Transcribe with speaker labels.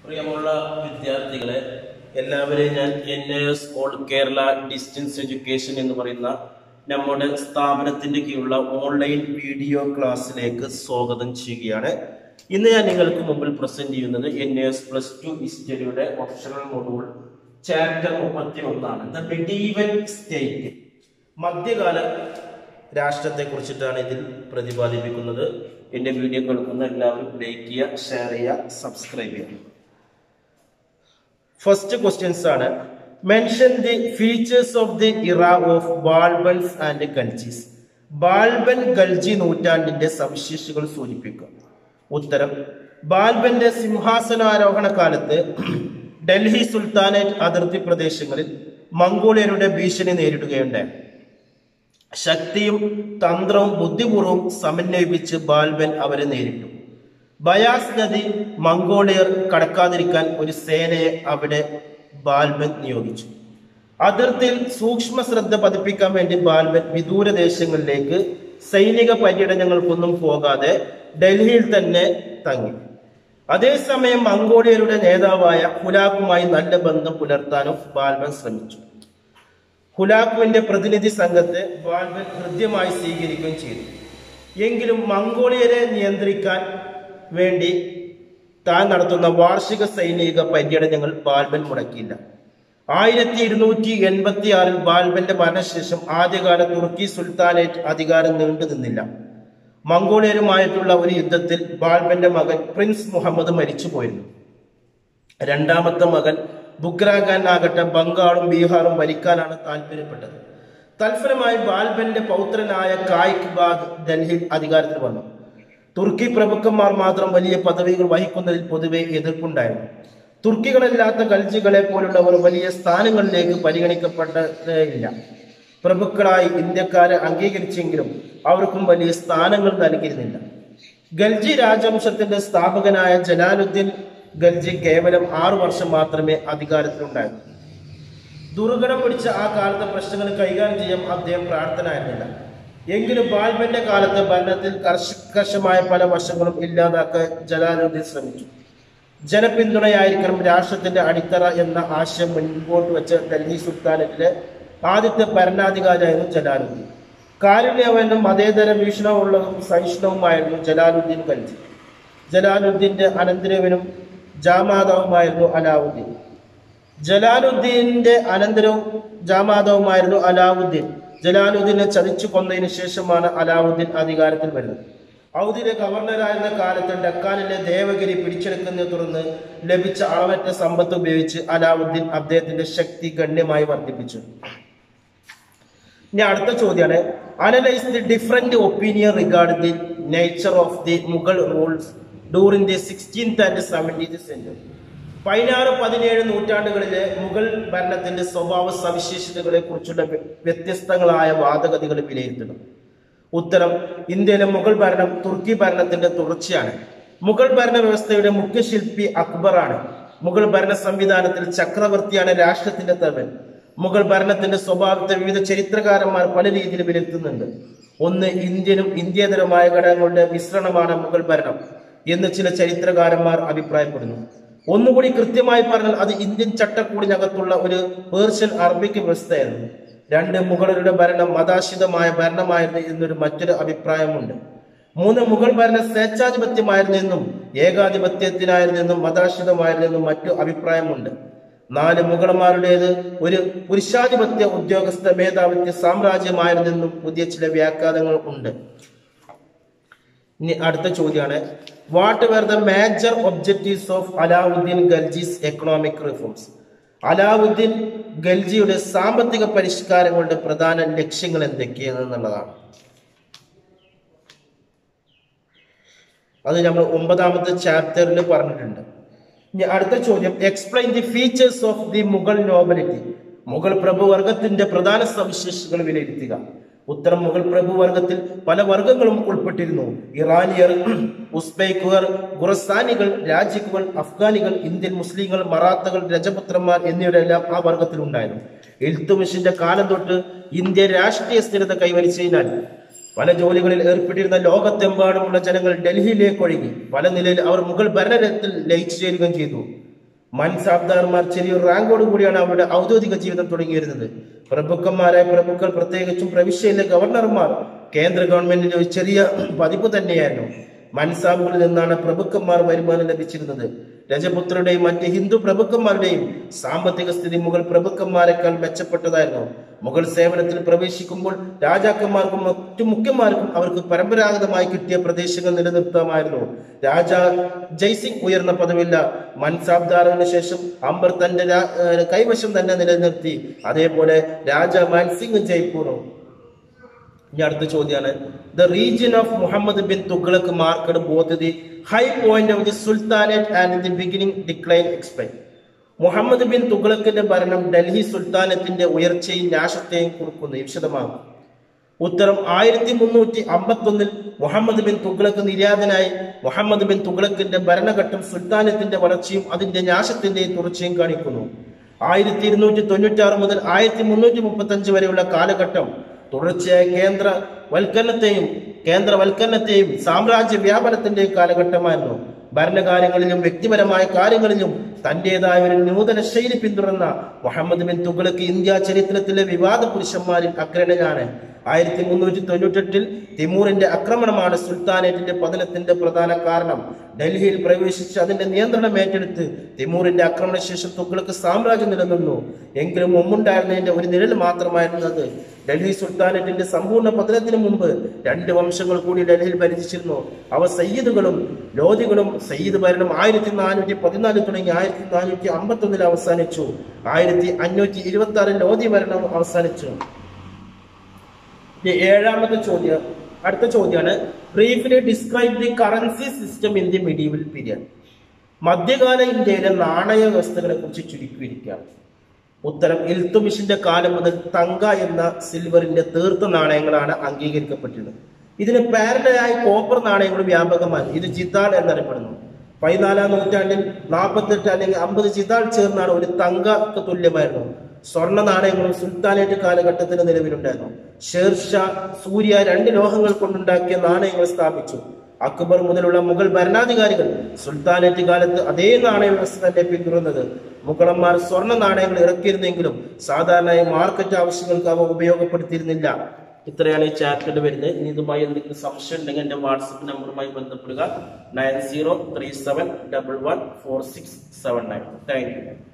Speaker 1: പ്രിയമുള്ള വിദ്യാർത്ഥികളെ എല്ലാവരെയും ഞാൻ N S all Kerala distance education എന്ന് പറയുന്ന നമ്മുടെ സ്ഥാപനത്തിന്റെ കീഴിലുള്ള ഓൺലൈൻ വീഡിയോ ക്ലാസ്സിലേക്ക് സ്വാഗതം ചെയ്യുകയാണ് ഇന്ന് ഞാൻ നിങ്ങൾക്ക് മുമ്പിൽ പ്രസന്റ് ചെയ്യുന്നത് എൻ എസ് പ്ലസ് ടു ഹിസ്റ്ററിയുടെ ഓപ്ഷണൽ മൊഡ്യൂൾ ചാപ്റ്റർ മുപ്പത്തി ഒന്നാണ് ദ മെഡീവൽ സ്റ്റേറ്റ് മധ്യകാല രാഷ്ട്രത്തെ കുറിച്ചിട്ടാണ് ഇതിൽ പ്രതിപാദിപ്പിക്കുന്നത് എന്റെ വീഡിയോ കേൾക്കുന്ന എല്ലാവരും ലൈക്ക് ചെയ്യുക ഷെയർ ചെയ്യുക സബ്സ്ക്രൈബ് ചെയ്യുക ഫസ്റ്റ് ക്വസ്റ്റ്യൻസ് ആണ് mention the features of the era of Balban's and Khaljis Balban Khalji നൂറ്റാണ്ടിന്റെ സവിശേഷതകൾ സൂചിപ്പിക്കുക ഉത്തരം ബാൽബന്റെ സിംഹാസനാരോഹണ കാലത്ത് ഡൽഹി സുൽത്താനേറ്റ് അതിർത്തി പ്രദേശങ്ങളിൽ മംഗോളിയരുടെ ഭീഷണി നേരിടുകയുണ്ടായി ശക്തിയും തന്ത്രവും ബുദ്ധിപൂർവ്വം സമന്വയിപ്പിച്ച് ബാൽബൻ അവരെ നേരിട്ടു ബയാസ് നദി മംഗോളിയർ കടക്കാതിരിക്കാൻ ഒരു സേനയെ അവിടെ ബാൽബൻ നിയോഗിച്ചു അതിർത്തിയിൽ സൂക്ഷ്മ ശ്രദ്ധ പതിപ്പിക്കാൻ വേണ്ടി ബാൽബൻ വിദൂര ദേശങ്ങളിലേക്ക് സൈനിക പര്യടനങ്ങൾക്കൊന്നും പോകാതെ ഡൽഹിയിൽ തന്നെ തങ്ങി അതേസമയം മംഗോളിയരുടെ നേതാവായ ഹുലാഖുമായി നല്ല ബന്ധം പുലർത്താനും ബാൽബൻ ശ്രമിച്ചു ഹുലാഖുവിന്റെ പ്രതിനിധി സംഘത്തെ ബാൽബൻ ഹൃദ്യമായി സ്വീകരിക്കുകയും ചെയ്തു എങ്കിലും മംഗോളിയരെ നിയന്ത്രിക്കാൻ വേണ്ടി താൻ നടത്തുന്ന വാർഷിക സൈനിക പര്യടനങ്ങൾ ബാൽബൻ മുടക്കിയില്ല ആയിരത്തി ഇരുന്നൂറ്റി എൺപത്തി ആറിൽ ബാൽബന്റെ മരണശേഷം ആദ്യകാല തുർക്കി സുൽത്താനേറ്റ് അധികാരം നീണ്ടു നിന്നില്ല മംഗോളിയരുമായിട്ടുള്ള ഒരു യുദ്ധത്തിൽ ബാൽബന്റെ മകൻ പ്രിൻസ് മുഹമ്മദ് മരിച്ചുപോയിരുന്നു രണ്ടാമത്തെ മകൻ ബുഗ്രാഖാൻ ആകട്ടെ ബംഗാളും ബീഹാറും ഭരിക്കാനാണ് താല്പര്യപ്പെട്ടത് തൽഫലമായി ബാൽബന്റെ പൗത്രനായ കായിക് ബാഗ് ഡൽഹിയിൽ അധികാരത്തിൽ വന്നു തുർക്കി പ്രഭുക്കന്മാർ മാത്രം വലിയ പദവികൾ വഹിക്കുന്നതിൽ പൊതുവെ എതിർപ്പുണ്ടായിരുന്നു തുർക്കികളല്ലാത്ത ഗൾജികളെ പോലുള്ളവർ വലിയ സ്ഥാനങ്ങളിലേക്ക് പരിഗണിക്കപ്പെട്ടതേയില്ല പ്രഭുക്കളായി ഇന്ത്യക്കാരെ അംഗീകരിച്ചെങ്കിലും അവർക്കും വലിയ സ്ഥാനങ്ങൾ നൽകിയിരുന്നില്ല ഗൽജി രാജവംശത്തിന്റെ സ്ഥാപകനായ ജലാലുദ്ദീൻ ഗൽജി കേവലം ആറു വർഷം മാത്രമേ അധികാരത്തിലുണ്ടായിരുന്നു ദുർഘടം പിടിച്ച ആ കാലത്തെ പ്രശ്നങ്ങൾ കൈകാര്യം ചെയ്യാൻ അദ്ദേഹം പ്രാർത്ഥനായിരുന്നില്ല എങ്കിലും ബാൽബന്റെ കാലത്തെ ഭരണത്തിൽ കർശകർഷമായ പല വശങ്ങളും ഇല്ലാതാക്കാൻ ജലാലുദ്ദീൻ ശ്രമിച്ചു ജനപിന്തുണയായിരിക്കണം രാഷ്ട്രത്തിന്റെ അടിത്തറ എന്ന ആശയം മുൻപോട്ട് വെച്ച ഡൽഹി സുൽത്താനറ്റിലെ ആദ്യത്തെ ഭരണാധികാരിയായിരുന്നു ജലാലുദ്ദീൻ കാരുണ്യവനും മതേതര വീക്ഷണമുള്ളതും സഹിഷ്ണുവുമായിരുന്നു ജലാലുദ്ദീൻ ഖൽജി ജലാലുദ്ദീന്റെ അനന്തരവനും ജാമാതാവുമായിരുന്നു അലാവുദ്ദീൻ ജലാലുദ്ദീന്റെ അനന്തരവും ജാമാതാവുമായിരുന്നു അലാവുദ്ദീൻ ജലാലുദ്ദീനെ ചതിച്ചു കൊന്നതിന് ശേഷമാണ് അലാവുദ്ദീൻ അധികാരത്തിൽ വരുന്നത് ഔദിലെ ഗവർണറായിരുന്ന കാലത്ത് ഡക്കാനിലെ ദേവഗിരി പിടിച്ചെടുക്കുന്നതിനെ തുടർന്ന് ലഭിച്ച അളവറ്റ സമ്പത്ത് ഉപയോഗിച്ച് അലാവുദ്ദീൻ അദ്ദേഹത്തിന്റെ ശക്തി ഗണ്യമായി വർദ്ധിപ്പിച്ചു ഇനി അടുത്ത ചോദ്യമാണ് analyse the different opinion regard the nature of the Mughal rules during the sixteenth and seventeenth century പതിനാറ് പതിനേഴ് നൂറ്റാണ്ടുകളിലെ മുഗൾ ഭരണത്തിന്റെ സ്വഭാവ സവിശേഷതകളെ കുറിച്ചുള്ള വ്യത്യസ്തങ്ങളായ വാദഗതികൾ വിലയിരുത്തണം ഉത്തരം ഇന്ത്യയിലെ മുഗൾ ഭരണം തുർക്കി ഭരണത്തിന്റെ തുടർച്ചയാണ് മുഗൾ ഭരണ വ്യവസ്ഥയുടെ മുഖ്യ ശില്പി അക്ബറാണ് മുഗൾ ഭരണ സംവിധാനത്തിൽ ചക്രവർത്തിയാണ് രാഷ്ട്രത്തിന്റെ തലവൻ മുഗൾ ഭരണത്തിന്റെ സ്വഭാവത്തെ വിവിധ ചരിത്രകാരന്മാർ പല രീതിയിൽ വിലയിരുത്തുന്നുണ്ട് ഒന്ന് ഇന്ത്യനും ഇന്ത്യേതരമായ ഘടകങ്ങളുടെ മിശ്രണമാണ് മുഗൾ ഭരണം എന്ന് ചില ചരിത്രകാരന്മാർ അഭിപ്രായപ്പെടുന്നു ഒന്നുകൂടി കൃത്യമായി പറഞ്ഞാൽ അത് ഇന്ത്യൻ ചട്ടക്കൂടിനകത്തുള്ള ഒരു പേർഷ്യൻ അറബിക് വ്യവസ്ഥയായിരുന്നു രണ്ട് മുഗളരുടെ ഭരണം മതാശിതമായ ഭരണമായിരുന്നു എന്നൊരു മറ്റൊരു അഭിപ്രായമുണ്ട് മൂന്ന് മുഗൾ ഭരണം സ്വേച്ഛാധിപത്യമായിരുന്നു എന്നും ഏകാധിപത്യത്തിനായിരുന്നു എന്നും മതാശിതമായിരുന്നു എന്നും മറ്റു അഭിപ്രായമുണ്ട് നാല് മുഗളന്മാരുടേത് ഒരു പുരുഷാധിപത്യ ഉദ്യോഗസ്ഥ മേധാവിത്യ സാമ്രാജ്യമായിരുന്നെന്നും പുതിയ ചില വ്യാഖ്യാനങ്ങൾ ഉണ്ട് ഇനി അടുത്ത ചോദ്യമാണ് what were the major objectives of Alauddin Khalji's economic reforms Alauddin ഗൽജിയുടെ സാമ്പത്തിക പരിഷ്കാരങ്ങളുടെ പ്രധാന ലക്ഷ്യങ്ങൾ എന്തൊക്കെയാണെന്നുള്ളതാണ് അത് നമ്മൾ ഒമ്പതാമത്തെ ചാപ്റ്ററിൽ പറഞ്ഞിട്ടുണ്ട് ഇനി അടുത്ത ചോദ്യം explain the features of the Mughal nobility Mughal പ്രഭുവർഗത്തിന്റെ പ്രധാന സവിശേഷതകൾ വിലയിരുത്തുക ഉത്തരം മുഗൾ പ്രഭുവർഗത്തിൽ പല വർഗങ്ങളും ഉൾപ്പെട്ടിരുന്നു ഇറാനിയർ ഉസ്ബൈക്കുകൾ ഖുറസാനികൾ രാജിക്കുകൾ അഫ്ഗാനികൾ ഇന്ത്യൻ മുസ്ലിങ്ങൾ മറാത്തകൾ രജപുത്രന്മാർ എന്നിവരെല്ലാം ആ വർഗത്തിൽ ഉണ്ടായിരുന്നു ഇൽത്തുമിഷിന്റെ കാലം തൊട്ട് ഇന്ത്യ രാഷ്ട്രീയ സ്ഥിരത കൈവരിച്ചതിനാൽ പല ജോലികളിൽ ഏർപ്പെട്ടിരുന്ന ലോകത്തെമ്പാടുമുള്ള ജനങ്ങൾ ഡൽഹിയിലേക്ക് ഒഴുകി പല നിലയിൽ അവർ മുഗൾ ഭരണത്തിൽ ലയിച്ചു ചേരുകയും ചെയ്തു മൻസാബ്ദാർമാർ ചെറിയൊരു റാങ്കോട് കൂടിയാണ് അവരുടെ ഔദ്യോഗിക ജീവിതം തുടങ്ങിയിരുന്നത് പ്രഭുക്കന്മാരായ പ്രഭുക്കൾ പ്രത്യേകിച്ചും പ്രവിശ്യയിലെ ഗവർണർമാർ കേന്ദ്ര ഗവൺമെന്റിന്റെ ഒരു ചെറിയ പതിപ്പ് തന്നെയായിരുന്നു മൻസാബുകളിൽ നിന്നാണ് പ്രഭുക്കന്മാർ വരുമാനം ലഭിച്ചിരുന്നത് രജപുത്രരുടെയും മറ്റ് ഹിന്ദു പ്രഭുക്കന്മാരുടെയും സാമ്പത്തിക സ്ഥിതി മുഗൾ പ്രഭുക്കന്മാരെക്കാൾ മെച്ചപ്പെട്ടതായിരുന്നു മുഗൾ സേവനത്തിൽ പ്രവേശിക്കുമ്പോൾ രാജാക്കന്മാർക്കും മറ്റു മുഖ്യന്മാർക്കും അവർക്ക് പരമ്പരാഗതമായി കിട്ടിയ പ്രദേശങ്ങൾ നിലനിർത്താമായിരുന്നു രാജ ജയ്സിംഗ് ഉയർന്ന പദവില്ല മൻസാബ്ദാറിന് ശേഷം അംബർ തന്റെ രാ- ഏഹ് കൈവശം തന്നെ നിലനിർത്തി അതേപോലെ രാജ മാൻസിംഗ് ജയ്പൂറും ഇനി അടുത്ത ചോദ്യമാണ് the region of Muhammad bin Tughlaq marked both the high point of the sultanate and the beginning decline expect Muhammad bin തുഗ്ലക്കിന്റെ ഭരണം ഡൽഹി സുൽത്താനത്തിന്റെ ഉയർച്ചയും നാശത്തെയും കുറിക്കുന്നു വിശദമാകും ഉത്തരം ആയിരത്തി മുന്നൂറ്റി അമ്പത്തി ഒന്നിൽ മുഹമ്മദ് ബിൻ തുഗ്ലക്ക് നിര്യാതനായി മുഹമ്മദ് ബിൻ തുഗ്ലക്കിന്റെ ഭരണഘട്ടം സുൽത്താനത്തിന്റെ വളർച്ചയും അതിന്റെ നാശത്തിന്റെയും തുടർച്ചയും കാണിക്കുന്നു ആയിരത്തി ഇരുന്നൂറ്റി തൊണ്ണൂറ്റി ആറ് മുതൽ ആയിരത്തി മുന്നൂറ്റി മുപ്പത്തി അഞ്ച് വരെയുള്ള കാലഘട്ടം തുടർച്ചയായ കേന്ദ്ര വൽക്കരണത്തെയും കേന്ദ്രവൽക്കരണത്തെയും സാമ്രാജ്യ വ്യാപനത്തിന്റെയും കാലഘട്ടമായിരുന്നു ഭരണകാര്യങ്ങളിലും വ്യക്തിപരമായ കാര്യങ്ങളിലും തന്റേതായ ഒരു നൂതന ശൈലി പിന്തുടർന്ന മുഹമ്മദ് ബിൻ തുഗ്ലക്ക് ഇന്ത്യ ചരിത്രത്തിലെ വിവാദ പുരുഷന്മാരിൽ അഗ്രണനാണ് ആയിരത്തി മുന്നൂറ്റി തൊണ്ണൂറ്റെട്ടിൽ തിമൂറിന്റെ ആക്രമണമാണ് സുൽത്താനേറ്റിന്റെ പതനത്തിന്റെ പ്രധാന കാരണം ഡൽഹിയിൽ പ്രവേശിച്ച് അതിന്റെ നിയന്ത്രണം ഏറ്റെടുത്ത് തിമൂറിന്റെ ആക്രമണശേഷം തുഗ്ലക്ക് സാമ്രാജ്യം നിലനിന്നു എങ്കിലും മുമ്പുണ്ടായിരുന്നതിന്റെ ഒരു നിഴൽ മാത്രമായിരുന്നു അത് ഡൽഹി സുൽത്താനേറ്റിന്റെ സമ്പൂർണ്ണ പതനത്തിന് മുമ്പ് രണ്ട് വംശങ്ങൾ കൂടി ഡൽഹിയിൽ ഭരിച്ചിരുന്നു അവ സയ്യിദുകളും ലോധികളും സയ്യിദ് ഭരണം ആയിരത്തി നാനൂറ്റി പതിനാല് തുടങ്ങി ആയിരത്തി നാനൂറ്റി അമ്പത്തി ഒന്നിൽ അവസാനിച്ചു ആയിരത്തി അഞ്ഞൂറ്റി ഇരുപത്തി ആറിൽ ലോധി ഭരണം അവസാനിച്ചു ഇനി ഏഴാമത്തെ ചോദ്യം അടുത്ത ചോദ്യമാണ് briefly describe the currency system in the medieval period മധ്യകാല ഇന്ത്യയിലെ നാണയ വ്യവസ്ഥകളെ കുറിച്ച് ചുരുക്കിയിരിക്കുകയാണ് ഉത്തരം ഇൽത്തുമിഷിന്റെ കാലം മുതൽ തങ്ക എന്ന സിൽവറിന്റെ തീർത്ത നാണയങ്ങളാണ് അംഗീകരിക്കപ്പെട്ടിരുന്നത് ഇതിന് പാരലായി കോപ്പർ നാണയങ്ങൾ വ്യാപകമായി ഇത് ജിതാൾ എന്നറിയപ്പെടുന്നു പതിനാലാം നൂറ്റാണ്ടിൽ നാൽപ്പത്തെട്ട് അല്ലെങ്കിൽ അമ്പത് ജിതാൾ ചേർന്നാണ് ഒരു തങ്കക്ക് തുല്യമായിരുന്നു സ്വർണ്ണ നാണയങ്ങളും സുൽത്താനേറ്റ് കാലഘട്ടത്തിന് നിലവിലുണ്ടായിരുന്നു ഷേർഷാ സൂര്യ രണ്ട് ലോഹങ്ങൾ കൊണ്ടുണ്ടാക്കിയ നാണയങ്ങൾ സ്ഥാപിച്ചു അക്ബർ മുതലുള്ള മുഗൾ ഭരണാധികാരികൾ സുൽത്താനേറ്റ് കാലത്ത് അതേ നാണയ വ്യവസ്ഥ തന്നെ പിന്തുടർന്നത് മുഗളന്മാർ സ്വർണ്ണ നാണയങ്ങൾ ഇറക്കിയിരുന്നെങ്കിലും സാധാരണയായി മാർക്കറ്റ് ആവശ്യങ്ങൾക്ക് അവ ഉപയോഗപ്പെടുത്തിയിരുന്നില്ല ഇത്രയാണ് ഈ ചാപ്റ്ററിൽ വരുന്നത് ഇനി ഇതുമായി എന്തെങ്കിലും സംശയം ഉണ്ടെങ്കിൽ എന്റെ വാട്സപ്പ് നമ്പറുമായി ബന്ധപ്പെടുക nine zero three seven double one four six seven nine thank U